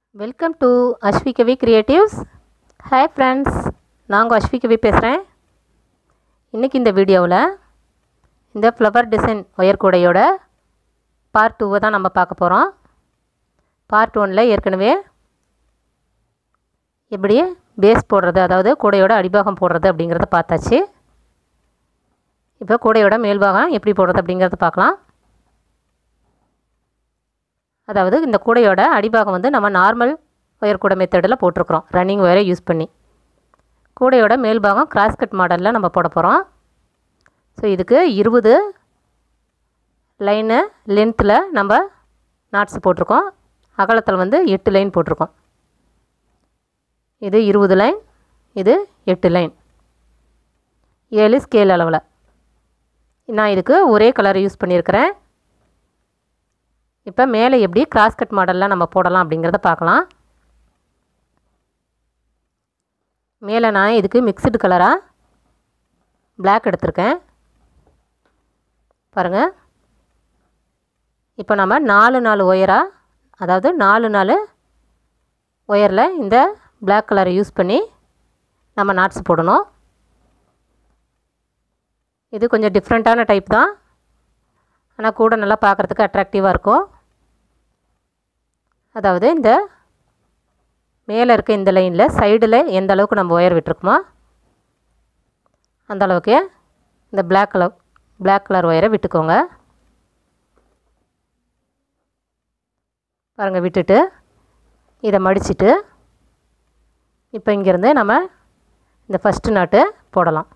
welcome to Ashvi Kavi creatives hi friends நாங்கள் அஸ்வி கவி பேசுகிறேன் இன்றைக்கி இந்த வீடியோவில் இந்த ஃப்ளவர் டிசைன் ஒயர் கூடையோட பார்ட் டூவை தான் நம்ம பார்க்க போகிறோம் பார்ட் ஒனில் ஏற்கனவே எப்படி பேஸ் போடுறது அதாவது கூடையோட அடிபாகம் போடுறது அப்படிங்கிறத பார்த்தாச்சு இப்போ கூடையோட மேல்பாகம் எப்படி போடுறது அப்படிங்கிறத பார்க்கலாம் அதாவது இந்த கூடையோட அடிபாகம் வந்து நம்ம நார்மல் ஒயர் கூடை மெத்தடில் போட்டிருக்கிறோம் ரன்னிங் ஒயரை யூஸ் பண்ணி கூடையோட மேல்பாகம் கிராஸ் கட் மாடலில் நம்ம போட போகிறோம் ஸோ இதுக்கு இருபது லைனு லென்த்தில் நம்ம நாட்ஸ் போட்டிருக்கோம் அகலத்தில் வந்து எட்டு லைன் போட்டிருக்கோம் இது இருபது லைன் இது எட்டு லைன் ஏழு ஸ்கேல் அளவில் நான் இதுக்கு ஒரே கலர் யூஸ் பண்ணியிருக்கிறேன் இப்போ மேலே எப்படி கிராஸ் கட் மாடலில் நம்ம போடலாம் அப்படிங்கிறத பார்க்கலாம் மேலே நான் இதுக்கு மிக்சடு கலராக பிளாக் எடுத்திருக்கேன் பாருங்கள் இப்போ நம்ம நாலு நாலு ஒயராக அதாவது நாலு நாலு ஒயரில் இந்த பிளாக் கலரை யூஸ் பண்ணி நம்ம நாட்ஸ் போடணும் இது கொஞ்சம் டிஃப்ரெண்ட்டான டைப் தான் ஆனால் கூட நல்லா பார்க்குறதுக்கு அட்ராக்டிவாக இருக்கும் அதாவது இந்த மேலே இருக்க இந்த லைனில் சைடில் எந்த அளவுக்கு நம்ம ஒயர் விட்டுருக்குமோ அந்த அளவுக்கு இந்த பிளாக் கலர் பிளாக் கலர் ஒயரை விட்டுக்கோங்க பாருங்கள் விட்டுட்டு இதை மடிச்சுட்டு இப்போ இங்கேருந்து நம்ம இந்த ஃபஸ்ட்டு நாட்டு போடலாம்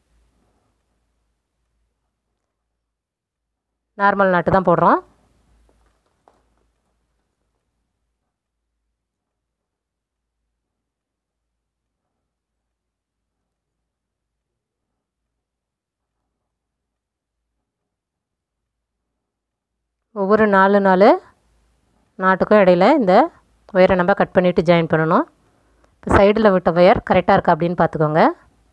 நார்மல் நாட்டு தான் போடுறோம் ஒவ்வொரு நாலு நாலு நாட்டுக்கும் இடையில இந்த ஒயரை நம்ம கட் பண்ணிவிட்டு ஜாயின் பண்ணணும் இப்போ சைடில் விட்ட ஒயர் கரெக்டாக இருக்கா அப்படின்னு பார்த்துக்கோங்க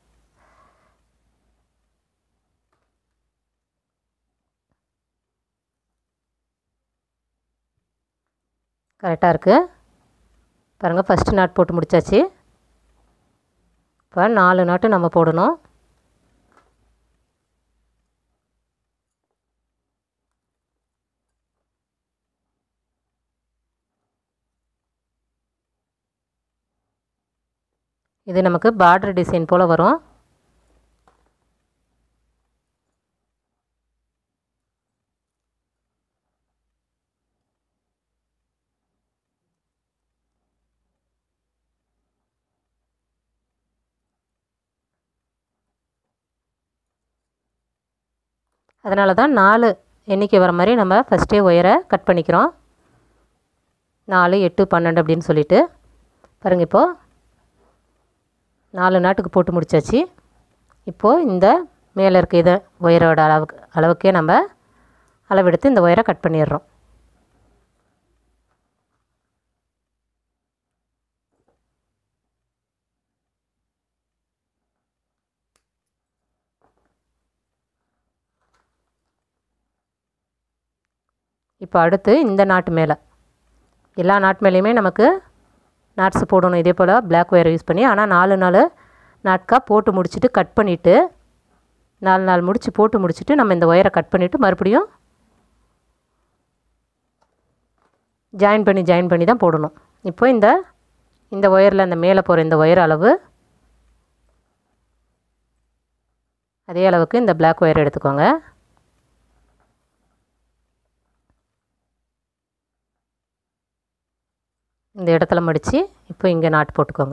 கரெக்டாக இருக்குது பாருங்கள் ஃபஸ்ட்டு நாட் போட்டு முடித்தாச்சு இப்போ நாலு நாட்டு நம்ம போடணும் இது நமக்கு பார்டர் டிசைன் போல் வரும் அதனால தான் நாலு எண்ணிக்கை வர மாதிரி நம்ம ஃபஸ்ட்டே ஒயரை கட் பண்ணிக்கிறோம் நாலு எட்டு பன்னெண்டு அப்படின்னு சொல்லிட்டு பாருங்கள் இப்போது நாலு நாட்டுக்கு போட்டு முடித்தாச்சு இப்போது இந்த மேலே இருக்க இதை ஒயரோட அளவுக்கு அளவுக்கே நம்ம அளவெடுத்து இந்த ஒயரை கட் பண்ணிடுறோம் இப்போ அடுத்து இந்த நாட்டு மேலே எல்லா நாட்டு மேலேயுமே நமக்கு நாட்ஸ் போடணும் இதே போல் பிளாக் ஒயரை யூஸ் பண்ணி ஆனால் நாலு நாலு நாட்காக போட்டு முடிச்சுட்டு கட் பண்ணிவிட்டு நாலு நாள் முடித்து போட்டு முடிச்சுட்டு நம்ம இந்த ஒயரை கட் பண்ணிவிட்டு மறுபடியும் ஜாயின் பண்ணி ஜாயின் பண்ணி தான் போடணும் இப்போ இந்த இந்த ஒயரில் அந்த மேலே போகிற இந்த ஒயர் அளவு அதே அளவுக்கு இந்த பிளாக் ஒயர் எடுத்துக்கோங்க இந்த இடத்துல மடித்து இப்போ இங்கே நாட்டு போட்டுக்கோங்க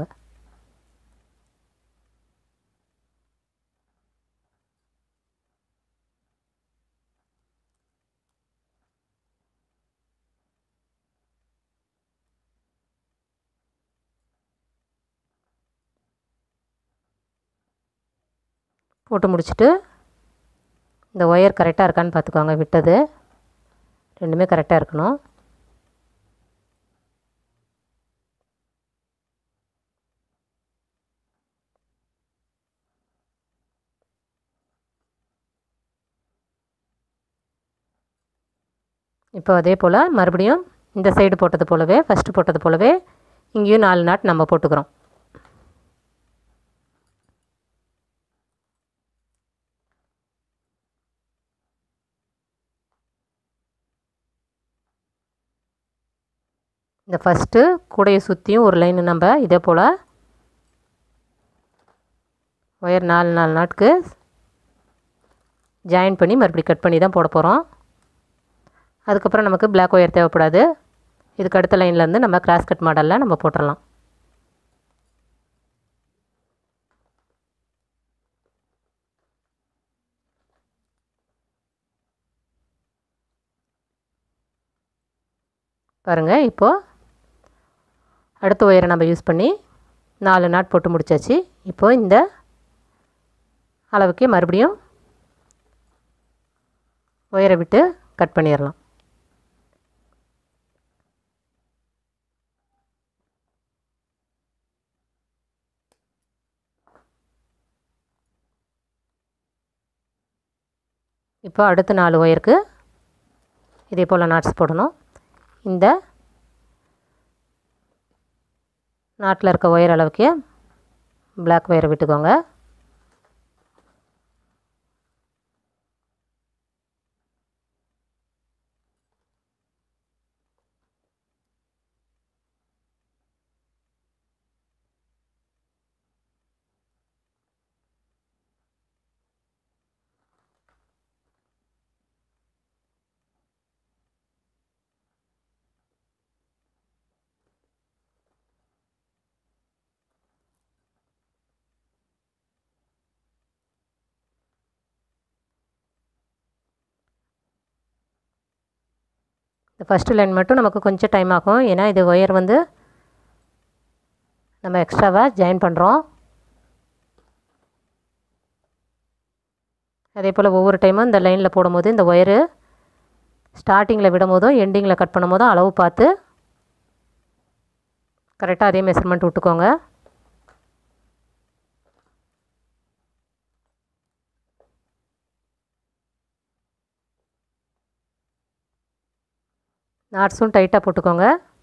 போட்டு முடிச்சுட்டு இந்த ஒயர் கரெக்டாக இருக்கான்னு பார்த்துக்கோங்க விட்டது ரெண்டுமே கரெக்டாக இருக்கணும் இப்போ அதே போல் மறுபடியும் இந்த சைடு போட்டது போலவே ஃபஸ்ட்டு போட்டது போலவே இங்கேயும் நாலு நாட் நம்ம போட்டுக்கிறோம் இந்த ஃபஸ்ட்டு கூடையை சுற்றியும் ஒரு லைன் நம்ம இதே போல் ஒயர் நாலு நாலு நாட்டுக்கு ஜாயின் பண்ணி மறுபடியும் கட் பண்ணி தான் போட போகிறோம் அதுக்கப்புறம் நமக்கு பிளாக் ஒயர் தேவைப்படாது இதுக்கு அடுத்த லைன்லேருந்து நம்ம கிராஸ் கட் மாடலில் நம்ம போட்டுடலாம் பாருங்கள் இப்போது அடுத்த ஒயரை நம்ம யூஸ் பண்ணி நாலு நாட் போட்டு முடிச்சாச்சு இப்போது இந்த அளவுக்கு மறுபடியும் ஒயரை விட்டு கட் பண்ணிடலாம் இப்போ அடுத்த நாலு ஒயருக்கு இதே போல் நாட்ஸ் போடணும் இந்த நாட்டில் இருக்க ஒயர் அளவுக்கு பிளாக் ஒயரை விட்டுக்கோங்க இந்த ஃபஸ்ட்டு லைன் மட்டும் நமக்கு கொஞ்சம் டைம் ஆகும் ஏன்னா இது ஒயர் வந்து நம்ம எக்ஸ்ட்ராவாக ஜாயின் பண்ணுறோம் அதே போல் ஒவ்வொரு டைமும் இந்த லைனில் போடும்போது இந்த ஒயரு ஸ்டார்டிங்கில் விடும் போதும் எண்டிங்கில் கட் பண்ணும் போதும் அளவு பார்த்து கரெக்டாக அதே மெஷர்மெண்ட் விட்டுக்கோங்க நாட்ஸும் டைட்டாக போட்டுக்கோங்க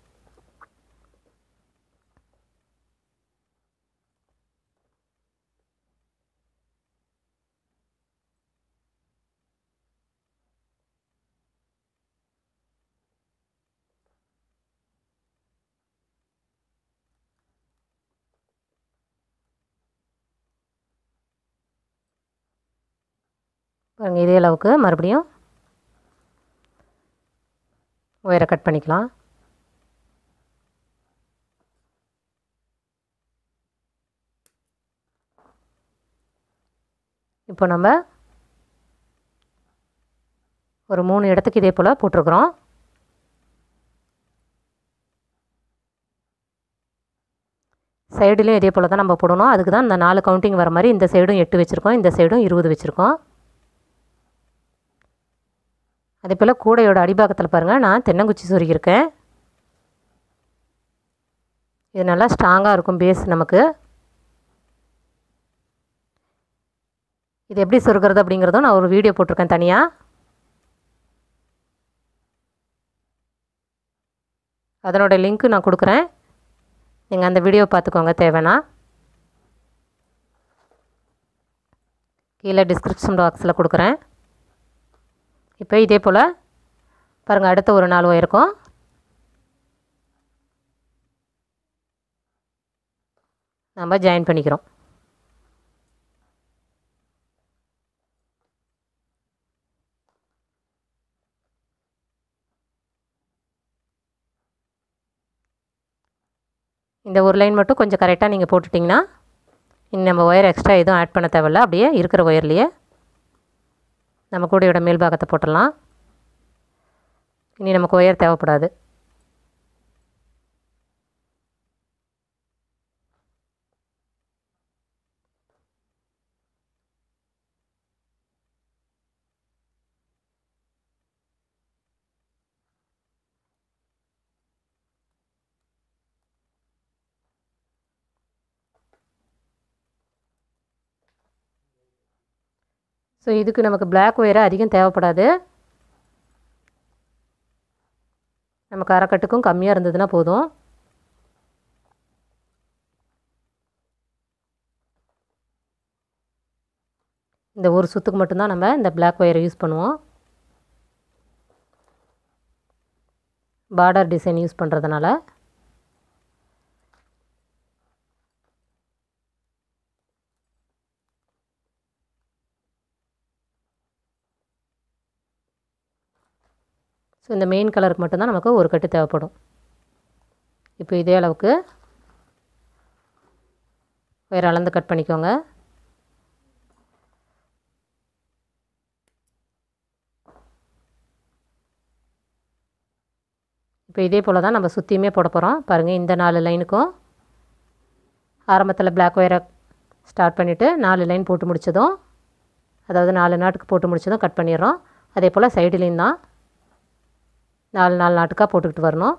பாருங்கள் இதே அளவுக்கு மறுபடியும் ஒயரை கட் பண்ணிக்கலாம் இப்போ நம்ம ஒரு மூணு இடத்துக்கு இதே போல் போட்டிருக்குறோம் சைடுலேயும் இதே போல் தான் நம்ம போடணும் அதுக்கு தான் இந்த நாலு கவுண்டிங் வர மாதிரி இந்த சைடும் எட்டு வச்சுருக்கோம் இந்த சைடும் இருபது வச்சுருக்கோம் அதே போல் கூடையோட அடிபாகத்தில் பாருங்கள் நான் தென்னங்குச்சி சொருகியிருக்கேன் இது நல்லா ஸ்ட்ராங்காக இருக்கும் பேஸ் நமக்கு இது எப்படி சொருகிறது அப்படிங்கிறதும் நான் ஒரு வீடியோ போட்டிருக்கேன் தனியாக அதனோட லிங்க்கு நான் கொடுக்குறேன் நீங்கள் அந்த வீடியோ பார்த்துக்கோங்க தேவைன்னா கீழே டிஸ்கிரிப்ஷன் பாக்ஸில் கொடுக்குறேன் இப்போ இதே போல் பாருங்கள் அடுத்த ஒரு நாலு ஒயருக்கும் நம்ம ஜாயின் பண்ணிக்கிறோம் இந்த ஒரு லைன் மட்டும் கொஞ்சம் கரெக்டாக நீங்கள் போட்டுட்டிங்கன்னா இனி நம்ம ஒயர் எக்ஸ்ட்ரா எதுவும் ஆட் பண்ண தேவையில்ல அப்படியே இருக்கிற ஒயர்லேயே நம்ம கூடையோட மேல் பாகத்தை போட்டுடலாம் இனி நமக்கு ஒயர் தேவைப்படாது ஸோ இதுக்கு நமக்கு பிளாக் ஒயரு அதிகம் தேவைப்படாது நமக்கு அரைக்கட்டுக்கும் கம்மியாக இருந்ததுன்னா போதும் இந்த ஒரு சுற்றுக்கு மட்டும்தான் நம்ம இந்த பிளாக் ஒயரை யூஸ் பண்ணுவோம் பார்டர் டிசைன் யூஸ் பண்ணுறதுனால ஸோ இந்த மெயின் கலருக்கு மட்டும்தான் நமக்கு ஒரு கட்டு தேவைப்படும் இப்போ இதே அளவுக்கு வேறு அளந்து கட் பண்ணிக்கோங்க இப்போ இதே போல் தான் நம்ம சுற்றியுமே போட போகிறோம் பாருங்கள் இந்த நாலு லைனுக்கும் ஆரம்பத்தில் பிளாக் ஒயரை ஸ்டார்ட் பண்ணிவிட்டு நாலு லைன் போட்டு முடித்ததும் அதாவது நாலு நாட்டுக்கு போட்டு முடித்ததும் கட் பண்ணிடுறோம் அதே போல் சைடுலேயும் தான் நாலு நாலு நாட்டுக்காக போட்டுக்கிட்டு வரணும்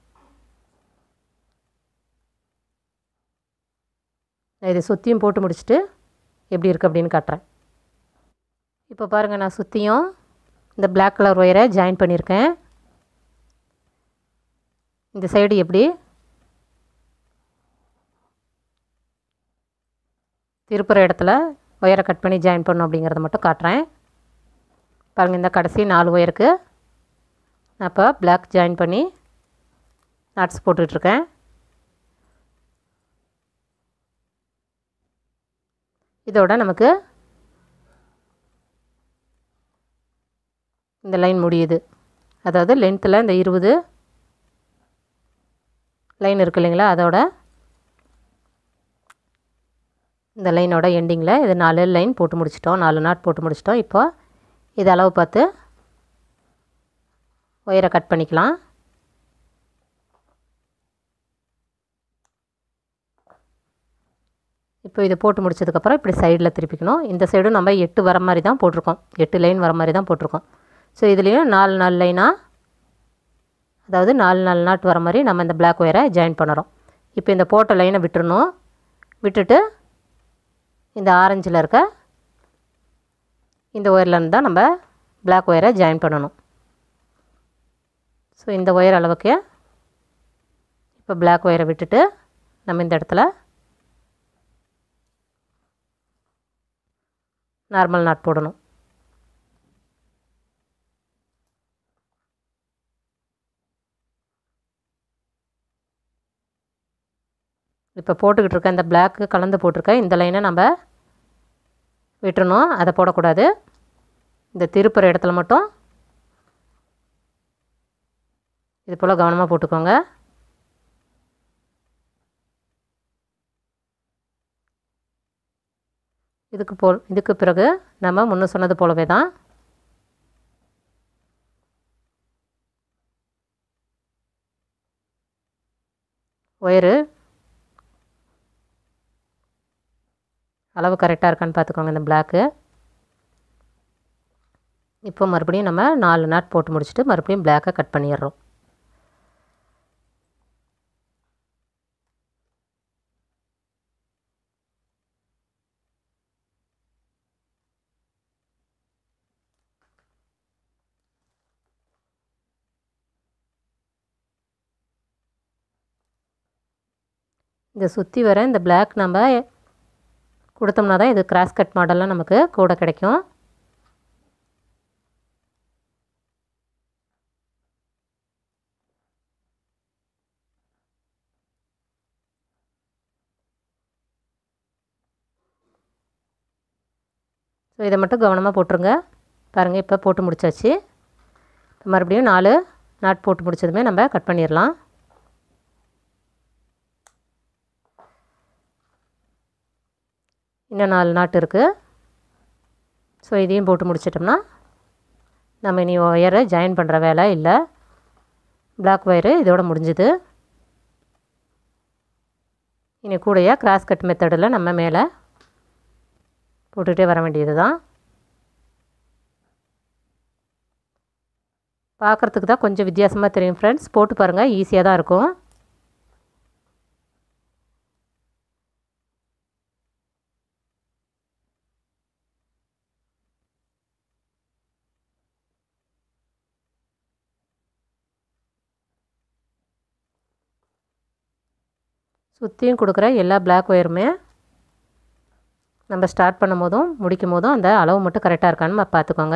நான் இதை சுற்றியும் போட்டு முடிச்சுட்டு எப்படி இருக்குது அப்படின்னு காட்டுறேன் இப்போ பாருங்கள் நான் சுற்றியும் இந்த பிளாக் கலர் ஒயரை ஜாயின் பண்ணியிருக்கேன் இந்த சைடு எப்படி திருப்புற இடத்துல ஒயரை கட் பண்ணி ஜாயின் பண்ணணும் அப்படிங்கிறத மட்டும் காட்டுறேன் பாருங்கள் இந்த கடைசி நாலு ஒயருக்கு நான் இப்போ பிளாக் ஜாயின் பண்ணி நாட்ஸ் போட்டுட்ருக்கேன் இதோட நமக்கு இந்த லைன் முடியுது அதாவது லென்த்தில் இந்த இருபது லைன் இருக்கு இல்லைங்களா அதோட இந்த லைனோட எண்டிங்கில் இது நாலு லைன் போட்டு முடிச்சிட்டோம் நாலு நாட் போட்டு முடிச்சிட்டோம் இப்போ இது அளவு பார்த்து ஒயரை கட் பண்ணிக்கலாம் இப்போ இதை போட்டு முடிச்சதுக்கப்புறம் இப்படி சைடில் திருப்பிக்கணும் இந்த சைடும் நம்ம எட்டு வர மாதிரி தான் போட்டிருக்கோம் எட்டு லைன் வர மாதிரி தான் போட்டிருக்கோம் ஸோ இதுலேயும் நாலு நாலு லைனாக அதாவது நாலு நாலு நாட் வர மாதிரி நம்ம இந்த பிளாக் ஒயரை ஜாயின் பண்ணுறோம் இப்போ இந்த போட்ட லைனை விட்டுறணும் விட்டுட்டு இந்த ஆரஞ்சில் இருக்க இந்த ஒயர்லேருந்து தான் நம்ம பிளாக் ஒயரை ஜாயின் பண்ணணும் ஸோ இந்த ஒயர் அளவுக்கு இப்போ பிளாக் ஒயரை விட்டுட்டு நம்ம இந்த இடத்துல நார்மல் நாட் போடணும் இப்போ போட்டுக்கிட்டு இருக்க இந்த பிளாக்கு கலந்து போட்டிருக்க இந்த லைனை நம்ம விட்டுறணும் அதை போடக்கூடாது இந்த திருப்புற இடத்துல மட்டும் இது போல் கவனமாக போட்டுக்கோங்க இதுக்கு போல் இதுக்கு பிறகு நம்ம முன்ன சொன்னது போலவே தான் ஒயரு அளவு கரெக்டாக இருக்கான்னு பார்த்துக்கோங்க இந்த பிளாக்கு இப்போ மறுபடியும் நம்ம நாலு நாட் போட்டு முடிச்சுட்டு மறுபடியும் பிளாக்கை கட் பண்ணிடுறோம் இந்த சுற்றி வர இந்த பிளாக் நம்ம கொடுத்தோம்னா தான் இது கிராஸ் கட் மாடல்லாம் நமக்கு கூட கிடைக்கும் ஸோ இதை மட்டும் கவனமாக போட்டுருங்க பாருங்கள் இப்போ போட்டு முடிச்சாச்சு இப்போ மறுபடியும் நாலு நாட் போட்டு முடிச்சதுமே நம்ம கட் பண்ணிடலாம் இன்னும் நாலு நாட்டு இருக்குது ஸோ இதையும் போட்டு முடிச்சிட்டோம்னா நம்ம இனி ஒயரை ஜாயின் பண்ணுற வேலை இல்லை பிளாக் ஒயரு இதோட முடிஞ்சுது இனி கூடைய கிராஸ் கட் மெத்தடில் நம்ம மேலே போட்டுகிட்டே வர வேண்டியது தான் பார்க்குறதுக்கு தான் கொஞ்சம் வித்தியாசமாக தெரியும் ஃப்ரெண்ட்ஸ் போட்டு பாருங்கள் ஈஸியாக தான் இருக்கும் சுற்றியும் கொடுக்குற எல்லா பிளாக் ஒயருமே நம்ம ஸ்டார்ட் பண்ணும் போதும் முடிக்கும் போதும் அந்த அளவு மட்டும் கரெக்டாக இருக்கான்னு பார்த்துக்கோங்க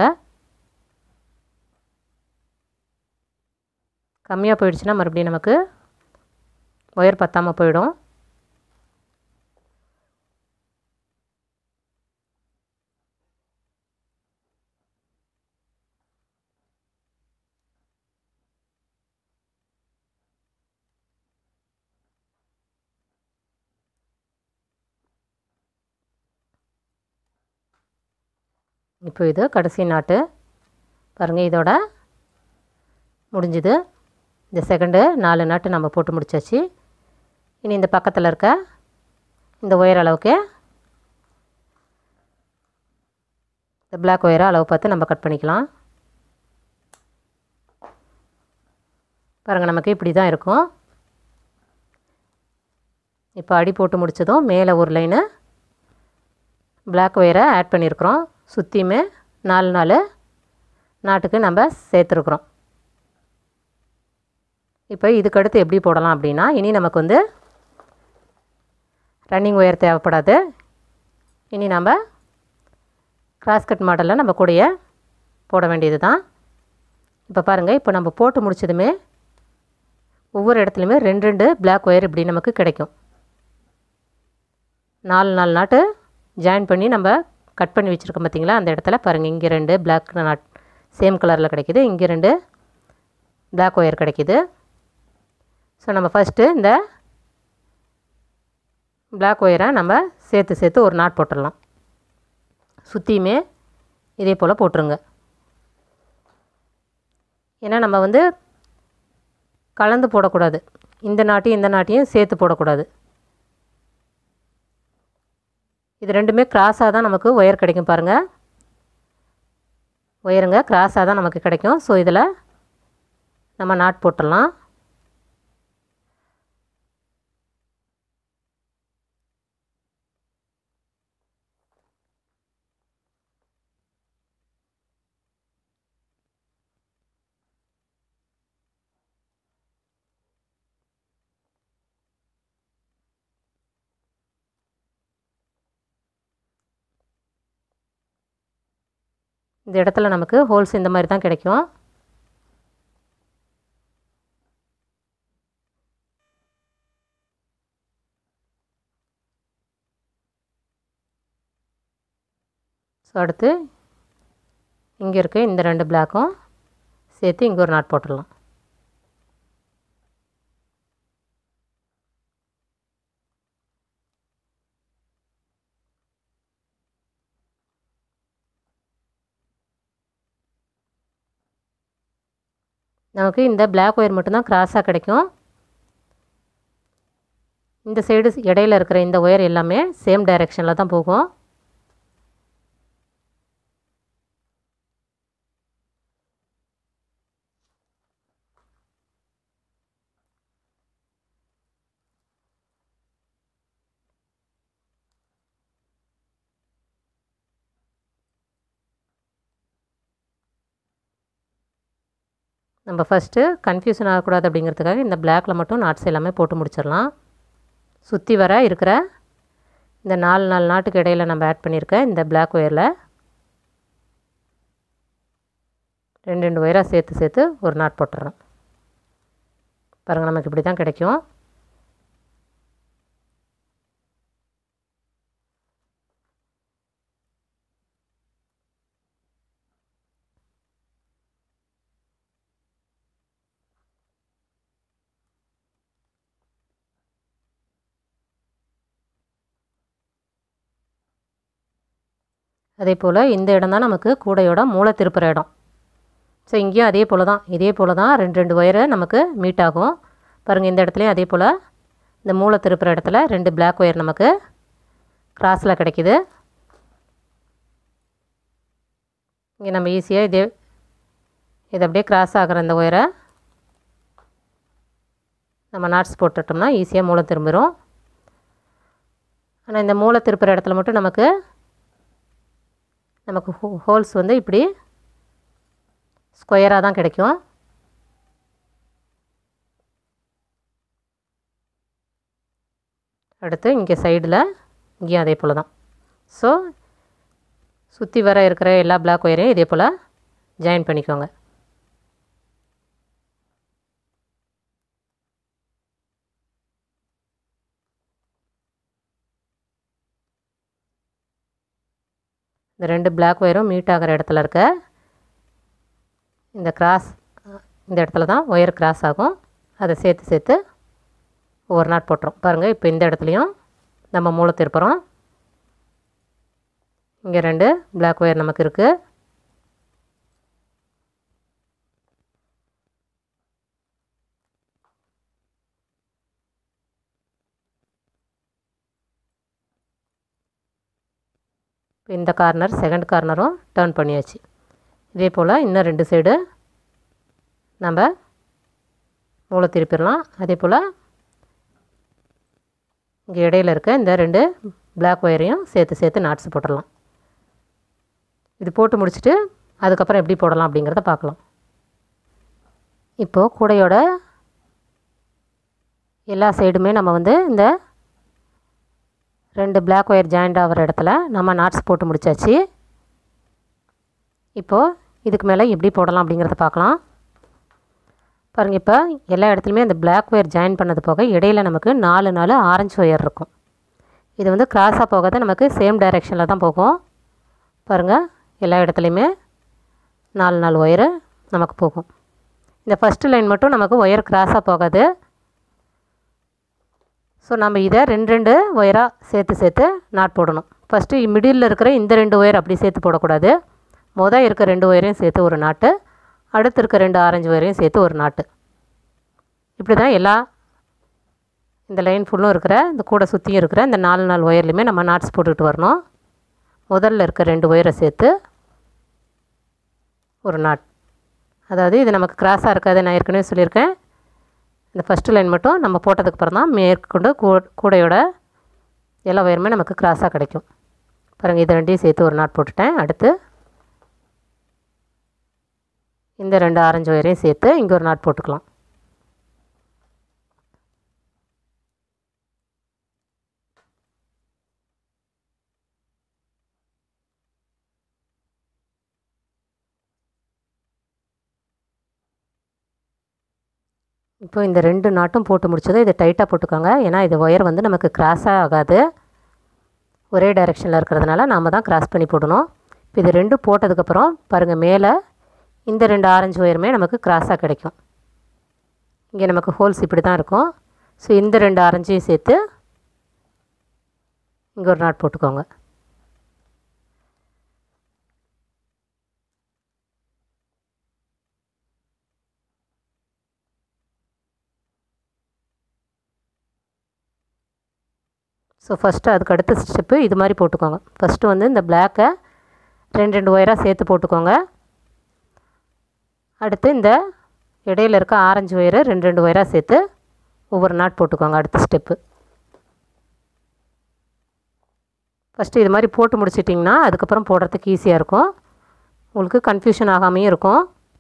கம்மியாக போயிடுச்சுன்னா மறுபடியும் நமக்கு ஒயர் பத்தாமல் போயிடும் இப்போ இது கடைசி நாட்டு பாருங்கள் இதோட முடிஞ்சுது இந்த செகண்டு நாலு நாட்டு நம்ம போட்டு முடிச்சாச்சு இனி இந்த பக்கத்தில் இருக்க இந்த ஒயர் அளவுக்கு இந்த பிளாக் ஒயரை அளவு பார்த்து நம்ம கட் பண்ணிக்கலாம் பாருங்கள் நமக்கு இப்படி தான் இருக்கும் இப்போ அடி போட்டு முடித்ததும் மேலே ஒரு லைனு பிளாக் ஒயரை ஆட் பண்ணியிருக்கிறோம் சுற்றியுமே நாலு நாலு நாட்டுக்கு நம்ம சேர்த்துருக்குறோம் இப்போ இதுக்கடுத்து எப்படி போடலாம் அப்படின்னா இனி நமக்கு வந்து ரன்னிங் ஒயர் தேவைப்படாது இனி நம்ம கிராஸ் கட் மாடலில் நம்ம கூடைய போட வேண்டியது தான் இப்போ பாருங்கள் இப்போ நம்ம போட்டு முடிச்சதுமே ஒவ்வொரு இடத்துலையுமே ரெண்டு ரெண்டு பிளாக் ஒயர் இப்படி நமக்கு கிடைக்கும் நாலு நாலு நாட்டு ஜாயின் பண்ணி நம்ம கட் பண்ணி வச்சுருக்கோம் பார்த்தீங்களா அந்த இடத்துல பாருங்கள் இங்கே ரெண்டு பிளாக் நாட் சேம் கலரில் கிடைக்கிது இங்கே ரெண்டு பிளாக் ஒயர் கிடைக்கிது ஸோ நம்ம ஃபஸ்ட்டு இந்த பிளாக் ஒயரை நம்ம சேர்த்து சேர்த்து ஒரு நாட் போட்டுடலாம் சுற்றியுமே இதே போல் போட்டுருங்க ஏன்னா நம்ம வந்து கலந்து போடக்கூடாது இந்த நாட்டையும் இந்த நாட்டையும் சேர்த்து போடக்கூடாது இது ரெண்டுமே கிராஸாக தான் நமக்கு ஒயர் கிடைக்கும் பாருங்கள் ஒயருங்க கிராஸாக தான் நமக்கு கிடைக்கும் ஸோ இதில் நம்ம நாட் போட்டுடலாம் இந்த இடத்துல நமக்கு ஹோல்ஸ் இந்த மாதிரி தான் கிடைக்கும் ஸோ அடுத்து இங்கே இருக்க இந்த ரெண்டு பிளாக்கும் சேர்த்து இங்கே ஒரு நாட் போட்டுடலாம் நமக்கு இந்த பிளாக் ஒயர் மட்டும்தான் கிராஸாக கிடைக்கும் இந்த சைடு இடையில இருக்கிற இந்த ஒயர் எல்லாமே சேம் டைரெக்ஷனில் தான் போகும் நம்ம ஃபஸ்ட்டு கன்ஃபியூஷன் ஆகக்கூடாது அப்படிங்கிறதுக்காக இந்த பிளாக்கில் மட்டும் நாட்ஸ் எல்லாமே போட்டு முடிச்சிடலாம் சுற்றி வர இருக்கிற இந்த நாலு நாலு நாட்டுக்கு இடையில் நம்ம ஆட் பண்ணியிருக்க இந்த பிளாக் ஒயரில் ரெண்டு ரெண்டு ஒயராக சேர்த்து சேர்த்து ஒரு நாட் போட்டுறோம் பாருங்கள் நமக்கு இப்படி தான் கிடைக்கும் அதே போல் இந்த இடம் தான் நமக்கு கூடையோட மூளை திருப்புற இடம் ஸோ இங்கேயும் அதே போல் தான் இதே போல் தான் ரெண்டு ரெண்டு ஒயரு நமக்கு மீட் ஆகும் பாருங்கள் இந்த இடத்துலையும் அதே போல் இந்த மூளை திருப்புற இடத்துல ரெண்டு பிளாக் ஒயர் நமக்கு கிராஸில் கிடைக்கிது இங்கே நம்ம ஈஸியாக இதே இது அப்படியே கிராஸ் ஆகிற இந்த ஒயரை நம்ம நாட்ஸ் போட்டுட்டோம்னா ஈஸியாக மூளை திரும்பிடும் ஆனால் இந்த மூளை திருப்புற இடத்துல மட்டும் நமக்கு நமக்கு ஹோ ஹோல்ஸ் வந்து இப்படி ஸ்கொயராக தான் கிடைக்கும் அடுத்து இங்கே சைடில் இங்கேயும் அதே போல் தான் ஸோ சுற்றி வர இருக்கிற எல்லா பிளாக் ஒயரையும் இதே போல் ஜாயின் பண்ணிக்கோங்க இந்த ரெண்டு பிளாக் ஒயரும் மீட் ஆகிற இடத்துல இருக்க இந்த கிராஸ் இந்த இடத்துல தான் ஒயர் கிராஸ் ஆகும் அதை சேர்த்து சேர்த்து ஒவ்வொரு நாட் போட்டுரும் பாருங்கள் இப்போ இந்த இடத்துலையும் நம்ம மூளை திருப்புறோம் இங்கே ரெண்டு பிளாக் ஒயர் நமக்கு இருக்குது இப்போ இந்த கார்னர் செகண்ட் கார்னரும் டேர்ன் பண்ணியாச்சு இதே போல் இன்னும் ரெண்டு சைடு நம்ம மூளை திருப்பிடலாம் அதே போல் இங்கே இடையில இருக்க இந்த ரெண்டு பிளாக் ஒயரையும் சேர்த்து சேர்த்து நாட்ஸ் போட்டுடலாம் இது போட்டு முடிச்சுட்டு அதுக்கப்புறம் எப்படி போடலாம் அப்படிங்கிறத பார்க்கலாம் இப்போது கூடையோட எல்லா சைடுமே நம்ம வந்து இந்த ரெண்டு பிளாக் ஒயர் ஜாயிண்ட் ஆகிற இடத்துல நம்ம நாட்ஸ் போட்டு முடிச்சாச்சு இப்போது இதுக்கு மேலே எப்படி போடலாம் அப்படிங்கிறத பார்க்கலாம் பாருங்கள் இப்போ எல்லா இடத்துலையுமே அந்த பிளாக் ஒயர் ஜாயின் பண்ணது போக இடையில நமக்கு நாலு நாலு ஆரஞ்சு ஒயர் இருக்கும் இது வந்து கிராஸாக போகாத நமக்கு சேம் டைரெக்ஷனில் தான் போகும் பாருங்கள் எல்லா இடத்துலையுமே நாலு நாலு ஒயரு நமக்கு போகும் இந்த ஃபஸ்ட்டு லைன் மட்டும் நமக்கு ஒயர் கிராஸாக போகாது ஸோ நம்ம இதை ரெண்டு ரெண்டு ஒயராக சேர்த்து சேர்த்து நாட் போடணும் ஃபஸ்ட்டு மிடில் இருக்கிற இந்த ரெண்டு ஒயர் அப்படி சேர்த்து போடக்கூடாது மொதல் இருக்க ரெண்டு ஒயரையும் சேர்த்து ஒரு நாட்டு அடுத்து இருக்க ரெண்டு ஆரஞ்சு ஒயரையும் சேர்த்து ஒரு நாட்டு இப்படி தான் எல்லா இந்த லைன் ஃபுல்லும் இருக்கிற இந்த கூடை சுற்றியும் இருக்கிற இந்த நாலு நாலு ஒயர்லையுமே நம்ம நாட்ஸ் போட்டுக்கிட்டு வரணும் முதல்ல இருக்க ரெண்டு ஒயரை சேர்த்து ஒரு நாட் அதாவது இது நமக்கு கிராஸாக இருக்காது நான் ஏற்கனவே சொல்லியிருக்கேன் இந்த ஃபஸ்ட்டு லைன் மட்டும் நம்ம போட்டதுக்கு அப்புறம் தான் மேற்கொண்டு கூ கூடையோட எல்லா ஒயருமே நமக்கு கிராஸாக கிடைக்கும் பாருங்கள் இது ரெண்டையும் சேர்த்து ஒரு நாட் போட்டுட்டேன் அடுத்து இந்த ரெண்டு ஆரஞ்சு ஒயரையும் சேர்த்து இங்கே ஒரு நாட் போட்டுக்கலாம் இப்போ இந்த ரெண்டு நாட்டும் போட்டு முடிச்சதும் இதை டைட்டாக போட்டுக்கோங்க ஏன்னா இது ஒயர் வந்து நமக்கு கிராஸாக ஆகாது ஒரே டைரெக்ஷனில் இருக்கிறதுனால நாம் தான் கிராஸ் பண்ணி போடணும் இப்போ இது ரெண்டும் போட்டதுக்கப்புறம் பாருங்கள் மேலே இந்த ரெண்டு ஆரஞ்சு ஒயருமே நமக்கு கிராஸாக கிடைக்கும் இங்கே நமக்கு ஹோல்ஸ் இப்படி தான் இருக்கும் ஸோ இந்த ரெண்டு ஆரஞ்சையும் சேர்த்து இங்கே ஒரு நாட் போட்டுக்கோங்க ஸோ ஃபஸ்ட்டு அதுக்கு அடுத்த ஸ்டெப்பு இது மாதிரி போட்டுக்கோங்க ஃபஸ்ட்டு வந்து இந்த பிளாக்கை ரெண்டு ரெண்டு ஒயராக சேர்த்து போட்டுக்கோங்க அடுத்து இந்த இடையில இருக்க ஆரஞ்சு ஒயரு ரெண்டு ரெண்டு ஒயராக சேர்த்து ஒவ்வொரு நாட் போட்டுக்கோங்க அடுத்த ஸ்டெப்பு ஃபஸ்ட்டு இது மாதிரி போட்டு முடிச்சிட்டிங்கன்னா அதுக்கப்புறம் போடுறதுக்கு ஈஸியாக இருக்கும் உங்களுக்கு கன்ஃபியூஷன் ஆகாமையும் இருக்கும்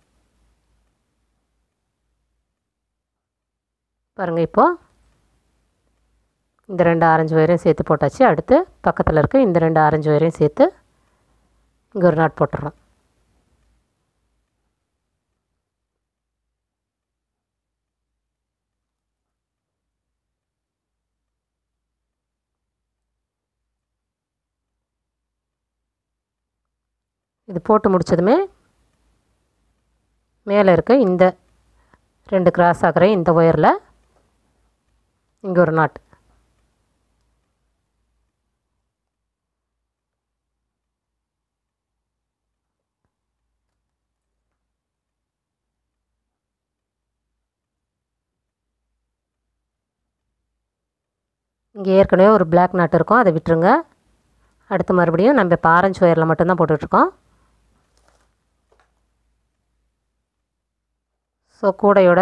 பாருங்கள் இப்போது இந்த ரெண்டு ஆரஞ்சு ஒயரையும் சேர்த்து போட்டாச்சு அடுத்து பக்கத்தில் இருக்க இந்த ரெண்டு ஆரஞ்சு ஒயரையும் சேர்த்து இங்கே ஒரு நாட் போட்டுறோம் இது போட்டு முடிச்சதுமே மேலே இருக்க இந்த ரெண்டு கிராஸ் ஆகிற இந்த ஒயரில் இங்கே ஒரு நாட் இங்கே ஏற்கனவே ஒரு பிளாக் நாட் இருக்கும் அதை விட்டுருங்க அடுத்து மறுபடியும் நம்ம இப்போ ஆரஞ்சு ஒயரில் மட்டும்தான் போட்டுட்ருக்கோம் ஸோ கூடையோட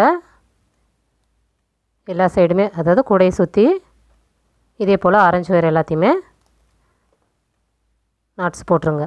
எல்லா சைடுமே அதாவது கூடையை சுற்றி இதே போல் ஆரஞ்சு ஒயர் எல்லாத்தையுமே நாட்ஸ் போட்டுருங்க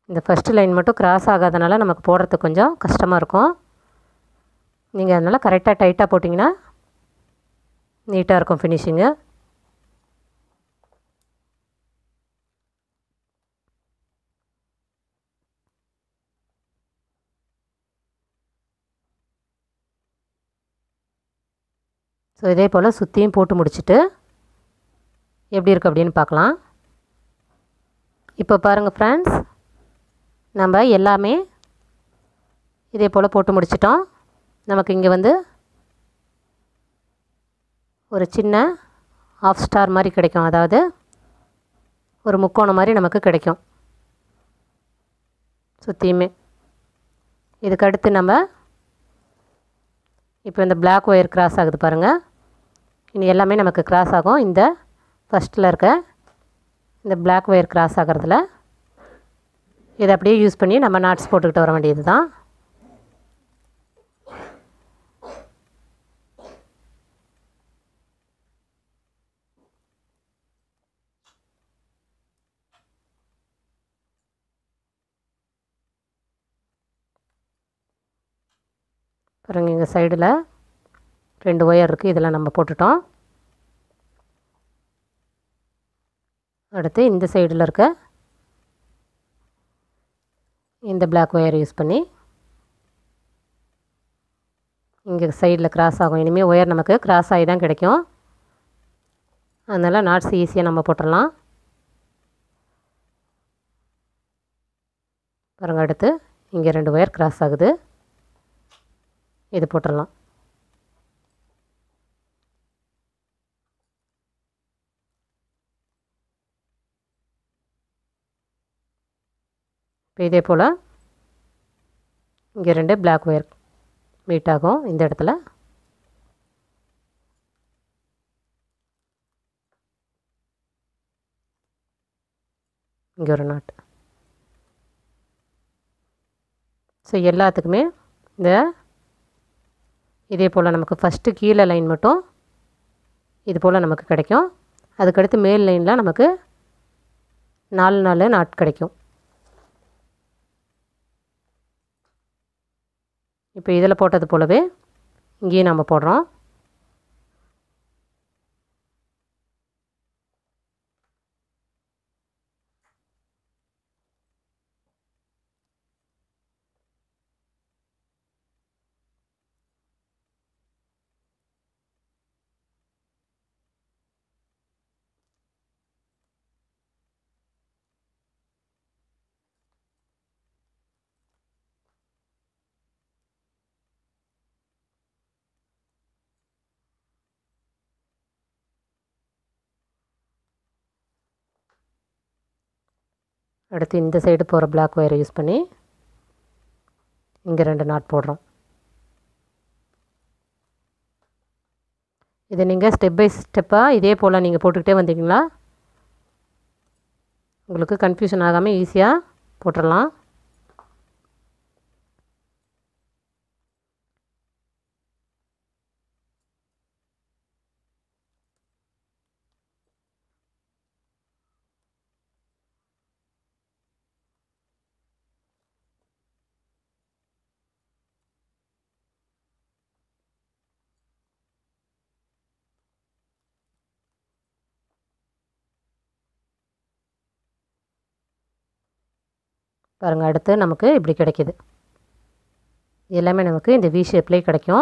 இந்த ஃபஸ்ட்டு லைன் மட்டும் கிராஸ் ஆகாதனால நமக்கு போடுறதுக்கு கொஞ்சம் கஷ்டமாக இருக்கும் நீங்கள் அதனால் கரெக்டாக டைட்டாக போட்டிங்கன்னா நீட்டாக இருக்கும் ஃபினிஷிங்கு ஸோ இதே போல் சுற்றியும் போட்டு முடிச்சுட்டு எப்படி இருக்குது அப்படின்னு பார்க்கலாம் இப்போ பாருங்கள் ஃப்ரெண்ட்ஸ் நம்ம எல்லாமே இதே போல் போட்டு முடிச்சிட்டோம் நமக்கு இங்கே வந்து ஒரு சின்ன ஆஃப் ஸ்டார் மாதிரி கிடைக்கும் அதாவது ஒரு முக்கோணம் மாதிரி நமக்கு கிடைக்கும் சுற்றியுமே இதுக்கு அடுத்து நம்ம இப்போ இந்த பிளாக் ஒயர் கிராஸ் ஆகுது பாருங்கள் இனி எல்லாமே நமக்கு கிராஸ் ஆகும் இந்த ஃபஸ்ட்டில் இருக்க இந்த பிளாக் ஒயர் கிராஸ் ஆகிறதுல இதை அப்படியே யூஸ் பண்ணி நம்ம நாட்ஸ் போட்டுக்கிட்டு வர வேண்டியது தான் பாருங்க இங்கே சைடில் ரெண்டு ஒயர் இருக்குது இதெல்லாம் நம்ம போட்டுட்டோம் அடுத்து இந்த சைடில் இருக்க இந்த பிளாக் ஒயர் யூஸ் பண்ணி இங்கே சைடில் கிராஸ் ஆகும் இனிமேல் ஒயர் நமக்கு கிராஸ் ஆகி தான் கிடைக்கும் அதனால் நாட்ஸ் ஈஸியாக நம்ம போட்டுடலாம் பாருங்கள் அடுத்து இங்கே ரெண்டு ஒயர் கிராஸ் ஆகுது இது போட்டுடலாம் இப்போ இதே போல் இங்கே ரெண்டு பிளாக் ஒயர் மீட் ஆகும் இந்த இடத்துல இங்கே ஒரு நாட் ஸோ எல்லாத்துக்குமே இந்த இதே போல் நமக்கு ஃபஸ்ட்டு கீழே லைன் மட்டும் இது போல் நமக்கு கிடைக்கும் அதுக்கடுத்து மேல் லைனில் நமக்கு நாலு நாலு நாட் கிடைக்கும் இப்போ இதில் போட்டது போலவே இங்கேயும் நம்ம போடுறோம் அடுத்து இந்த சைடு போகிற பிளாக் ஒயரை யூஸ் பண்ணி இங்கே ரெண்டு நாட் போடுறோம் இதை நீங்கள் ஸ்டெப் பை ஸ்டெப்பாக இதே போல் நீங்கள் போட்டுக்கிட்டே வந்தீங்களா உங்களுக்கு கன்ஃபியூஷன் ஆகாமல் ஈஸியாக போட்டுடலாம் பாருங்கள் அடுத்து நமக்கு இப்படி கிடைக்கிது எல்லாமே நமக்கு இந்த வி ஷேப்லேயே கிடைக்கும்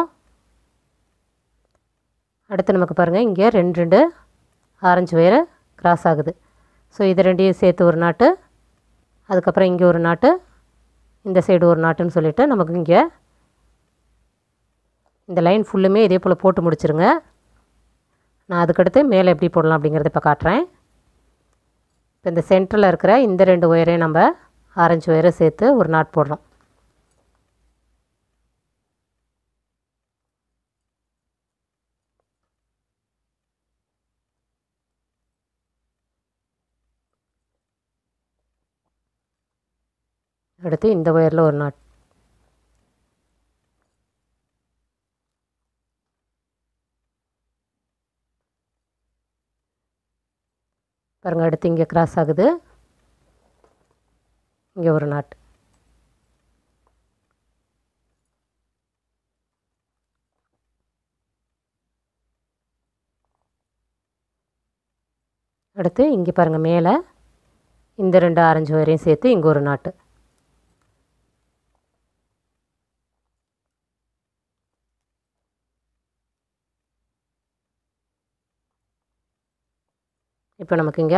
அடுத்து நமக்கு பாருங்கள் இங்கே ரெண்டு ரெண்டு ஆரஞ்சு ஒயரு கிராஸ் ஆகுது ஸோ இது ரெண்டையும் சேர்த்து ஒரு நாட்டு அதுக்கப்புறம் இங்கே ஒரு நாட்டு இந்த சைடு ஒரு நாட்டுன்னு சொல்லிவிட்டு நமக்கு இங்கே இந்த லைன் ஃபுல்லுமே இதே போல் போட்டு முடிச்சிருங்க நான் அதுக்கடுத்து மேலே எப்படி போடலாம் அப்படிங்கிறத இப்போ காட்டுறேன் இப்போ இந்த சென்டரில் இருக்கிற இந்த ரெண்டு ஒயரையும் நம்ம ஆரஞ்சு ஒயரை சேர்த்து ஒரு நாட் போடுறோம் அடுத்து இந்த ஒயரில் ஒரு நாட் பாருங்கள் அடுத்து இங்கே கிராஸ் ஆகுது இங்கே ஒரு நாட்டு அடுத்து இங்கே பாருங்கள் மேலே இந்த ரெண்டு ஆரஞ்சு வரையும் சேர்த்து இங்கே ஒரு நாட்டு இப்போ நமக்கு இங்கே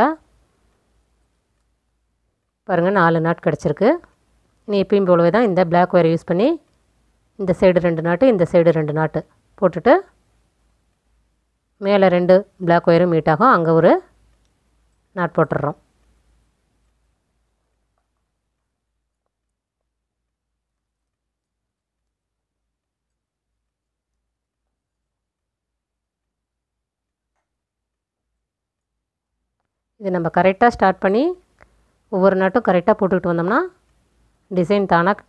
பாருங்கள் நாலு நாட் கிடச்சிருக்கு இனி எப்பயும் போலவே தான் இந்த பிளாக் ஒயர் யூஸ் பண்ணி இந்த சைடு ரெண்டு நாட்டு இந்த சைடு ரெண்டு நாட்டு போட்டுட்டு மேலே ரெண்டு பிளாக் ஒயரும் மீட் ஆகும் அங்கே ஒரு நாட் போட்டுடுறோம் இது நம்ம கரெக்டாக ஸ்டார்ட் பண்ணி ஒவ்வொரு நாட்டும் கரெக்டாக போட்டுக்கிட்டு வந்தோம்னா டிசைன் தானாக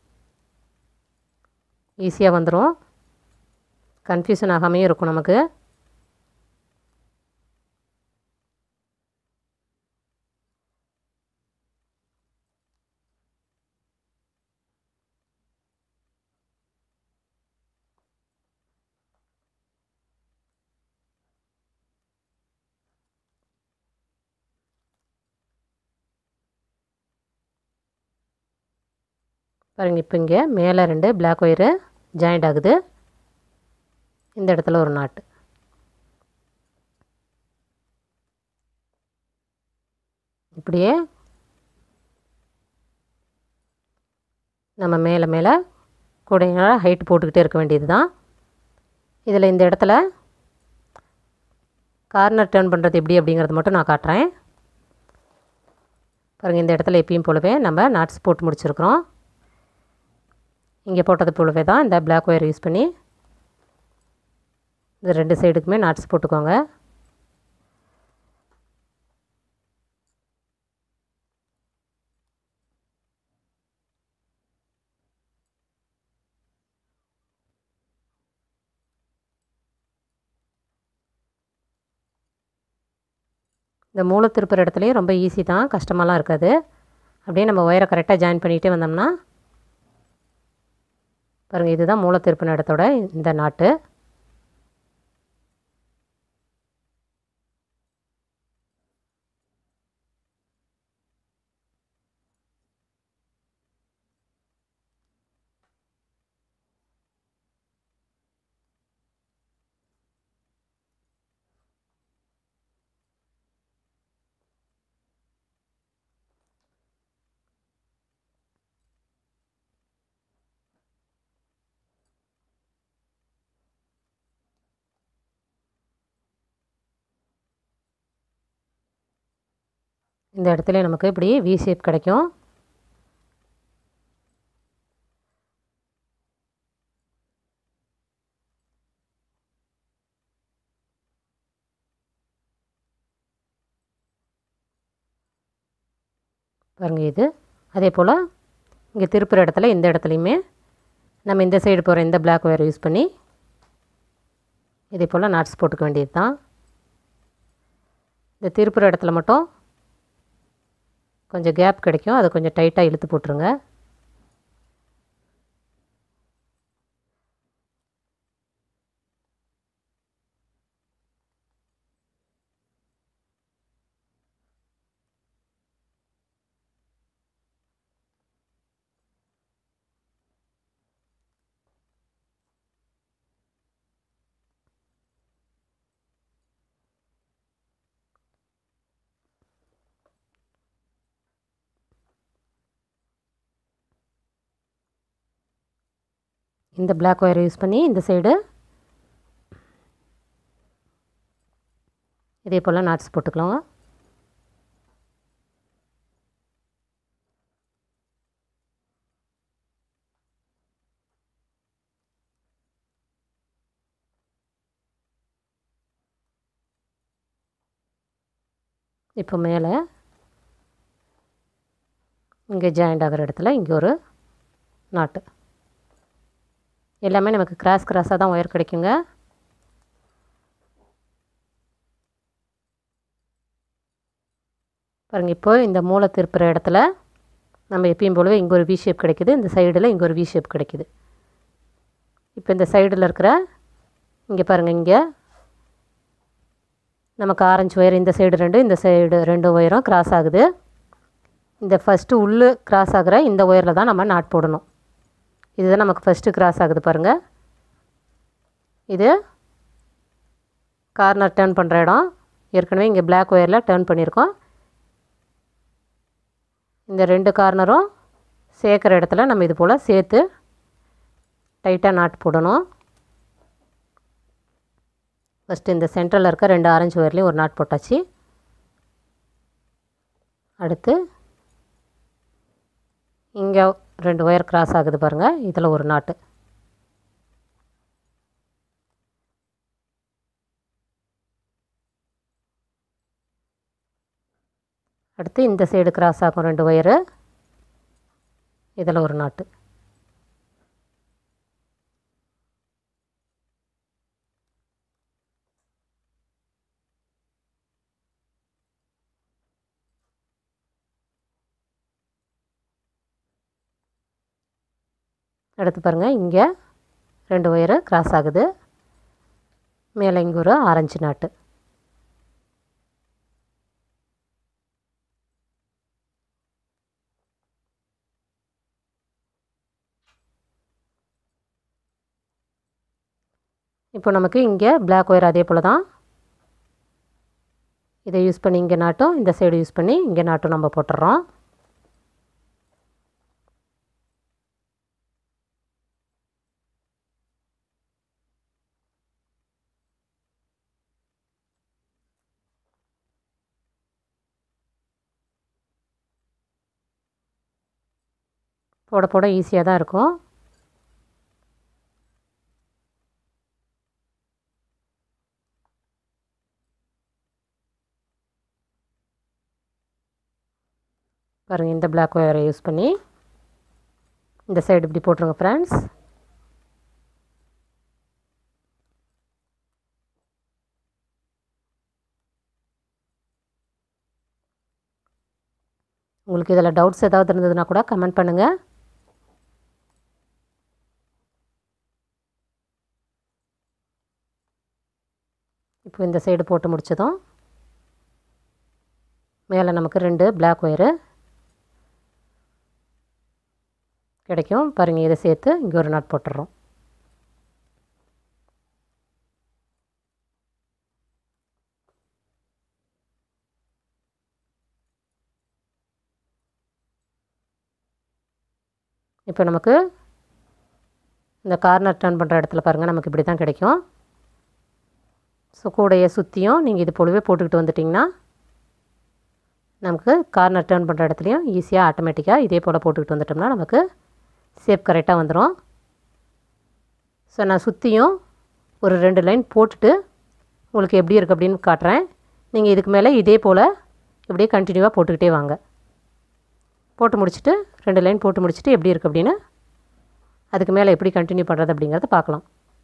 ஈஸியாக வந்துடும் கன்ஃபியூஷன் ஆகாமையும் இருக்கும் நமக்கு பாருங்கள் இப்போ இங்கே மேலே ரெண்டு பிளாக் ஒயரு ஜாயிண்ட் ஆகுது இந்த இடத்துல ஒரு நாட்டு இப்படியே நம்ம மேலே மேலே கூடைங்களா ஹைட் போட்டுக்கிட்டே இருக்க வேண்டியது தான் இதில் இந்த இடத்துல கார்னர் டேர்ன் பண்ணுறது எப்படி அப்படிங்கிறது மட்டும் நான் காட்டுறேன் பாருங்கள் இந்த இடத்துல எப்பயும் போலவே நம்ம நாட்ஸ் போட்டு முடிச்சிருக்கிறோம் இங்கே போட்டது போலவே தான் இந்த பிளாக் ஒயர் யூஸ் பண்ணி இந்த ரெண்டு சைடுக்குமே நாட்ஸ் போட்டுக்கோங்க இந்த மூளை திருப்புற இடத்துலையும் ரொம்ப ஈஸி தான் கஷ்டமாலாம் இருக்காது அப்படியே நம்ம ஒயரை கரெக்டாக ஜாயின் பண்ணிகிட்டே வந்தோம்னா பாருங்கள் இதுதான் மூளை திருப்பின இடத்தோட இந்த நாட்டு இந்த இடத்துல நமக்கு இப்படி வி ஷேப் கிடைக்கும் பாருங்கள் இது அதே போல் இங்கே திருப்புற இடத்துல இந்த இடத்துலையுமே நம்ம இந்த சைடு போகிற இந்த பிளாக் ஒயர் யூஸ் பண்ணி இதே போல் நாட்ஸ் போட்டுக்க வேண்டியது தான் இந்த திருப்புற இடத்துல மட்டும் கொஞ்சம் கேப் கிடைக்கும் அதை கொஞ்சம் டைட்டாக இழுத்து போட்டுருங்க இந்த பிளாக் ஒயரை யூஸ் பண்ணி இந்த சைடு இதே போல் நாட்ஸ் போட்டுக்கலாம் இப்போ மேலே இங்கே ஜாயிண்ட் ஆகிற இடத்துல இங்கே ஒரு நாட்டு எல்லாமே நமக்கு கிராஸ் கிராஸாக தான் ஒயர் கிடைக்குங்க பாருங்கள் இப்போ இந்த மூளை திருப்புற இடத்துல நம்ம எப்பயும் போலவே இங்கே ஒரு வி ஷேப் கிடைக்குது இந்த சைடில் இங்கே ஒரு வி ஷேப் கிடைக்குது இப்போ இந்த சைடில் இருக்கிற இங்கே பாருங்கள் இங்கே நமக்கு ஆரஞ்சு ஒயர் இந்த சைடு ரெண்டு இந்த சைடு ரெண்டு ஒயரும் கிராஸ் ஆகுது இந்த ஃபஸ்ட்டு உள்ளு கிராஸ் ஆகிற இந்த ஒயரில் தான் நம்ம நாட் போடணும் இதுதான் நமக்கு ஃபஸ்ட்டு கிராஸ் ஆகுது பாருங்கள் இது கார்னர் டேர்ன் பண்ணுற இடம் ஏற்கனவே இங்கே பிளாக் ஒயரில் டேர்ன் பண்ணியிருக்கோம் இந்த ரெண்டு கார்னரும் சேர்க்குற இடத்துல நம்ம இது போல் சேர்த்து டைட்டாக நாட் போடணும் ஃபஸ்ட்டு இந்த சென்டரில் இருக்க ரெண்டு ஆரஞ்சு ஒயர்லேயும் ஒரு நாட் போட்டாச்சு அடுத்து இங்கே ரெண்டு ஒயர் கிராஸ் ஆகுது பாருங்கள் இதில் ஒரு நாட்டு அடுத்து இந்த சைடு கிராஸ் ஆகும் ரெண்டு ஒயரு இதில் ஒரு நாட்டு அடுத்து பாருங்கள் இங்கே ரெண்டு ஒயரு கிராஸ் ஆகுது மேலே இங்கே ஒரு ஆரஞ்சு நாட்டு இப்போ நமக்கு இங்கே பிளாக் ஒயர் அதே போல் தான் இதை யூஸ் பண்ணி இங்கே நாட்டும் இந்த சைடு யூஸ் பண்ணி இங்கே நாட்டும் நம்ம போட்டுடுறோம் போட போட ஈஸியாக தான் இருக்கும் பாருங்கள் இந்த பிளாக் ஒயரை யூஸ் பண்ணி இந்த சைடு இப்படி போட்டுருங்க ஃப்ரெண்ட்ஸ் உங்களுக்கு இதில் டவுட்ஸ் ஏதாவது இருந்ததுன்னா கூட கமெண்ட் பண்ணுங்கள் இப்போ இந்த சைடு போட்டு முடிச்சதும் மேலே நமக்கு ரெண்டு பிளாக் ஒயரு கிடைக்கும் பாருங்கள் இதை சேர்த்து இங்கே ஒரு நாட் போட்டுடுறோம் இப்போ நமக்கு இந்த கார்னர் டர்ன் பண்ணுற இடத்துல பாருங்கள் நமக்கு இப்படி தான் கிடைக்கும் ஸோ கூடையை சுற்றியும் நீங்கள் இது போலவே போட்டுக்கிட்டு வந்துட்டிங்கன்னா நமக்கு கார்னர் டர்ன் பண்ணுற இடத்துலையும் ஈஸியாக ஆட்டோமேட்டிக்காக இதே போல் போட்டுக்கிட்டு வந்துட்டோம்னா நமக்கு ஷேப் கரெக்டாக வந்துடும் ஸோ நான் சுற்றியும் ஒரு ரெண்டு லைன் போட்டுட்டு உங்களுக்கு எப்படி இருக்குது அப்படின்னு காட்டுறேன் நீங்கள் இதுக்கு மேலே இதே போல் இப்படியே கண்டினியூவாக போட்டுக்கிட்டே வாங்க போட்டு முடிச்சுட்டு ரெண்டு லைன் போட்டு முடிச்சுட்டு எப்படி இருக்குது அப்படின்னு அதுக்கு மேலே எப்படி கண்டினியூ பண்ணுறது அப்படிங்கிறத பார்க்கலாம்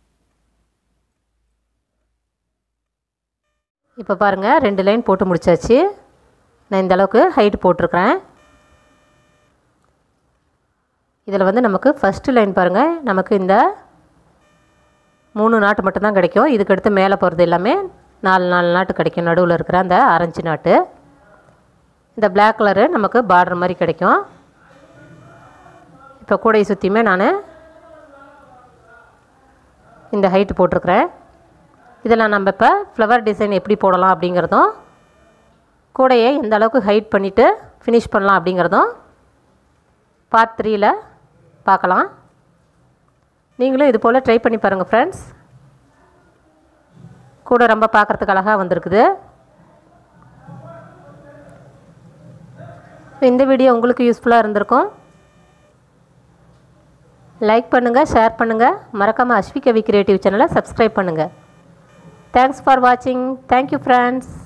இப்போ பாருங்கள் ரெண்டு லைன் போட்டு முடிச்சாச்சு நான் இந்த அளவுக்கு ஹைட் போட்டிருக்கிறேன் இதில் வந்து நமக்கு ஃபஸ்ட்டு லைன் பாருங்கள் நமக்கு இந்த மூணு நாட்டு மட்டும்தான் கிடைக்கும் இதுக்கு அடுத்து மேலே போகிறது எல்லாமே நாலு நாலு நாட்டு கிடைக்கும் நடுவில் இருக்கிற அந்த ஆரஞ்சு நாட்டு இந்த பிளாக் கலரு நமக்கு பார்டர் மாதிரி கிடைக்கும் இப்போ கூடையை சுற்றியுமே நான் இந்த ஹைட்டு போட்டிருக்கிறேன் இதில் நம்ம இப்போ ஃப்ளவர் டிசைன் எப்படி போடலாம் அப்படிங்கிறதும் கூடையை எந்த அளவுக்கு ஹைட் பண்ணிவிட்டு ஃபினிஷ் பண்ணலாம் அப்படிங்கிறதும் பார்ட் த்ரீயில் பார்க்கலாம் நீங்களும் இது போல் ட்ரை பண்ணி பாருங்கள் ஃப்ரெண்ட்ஸ் கூட ரொம்ப பார்க்குறதுக்கு அழகாக வந்திருக்குது இந்த வீடியோ உங்களுக்கு யூஸ்ஃபுல்லாக இருந்திருக்கும் லைக் பண்ணுங்கள் ஷேர் பண்ணுங்கள் மறக்காமல் அஸ்விகவி கிரியேட்டிவ் சேனலை சப்ஸ்கிரைப் பண்ணுங்கள் தேங்க்ஸ் ஃபார் வாட்சிங் தேங்க்யூ ஃப்ரெண்ட்ஸ்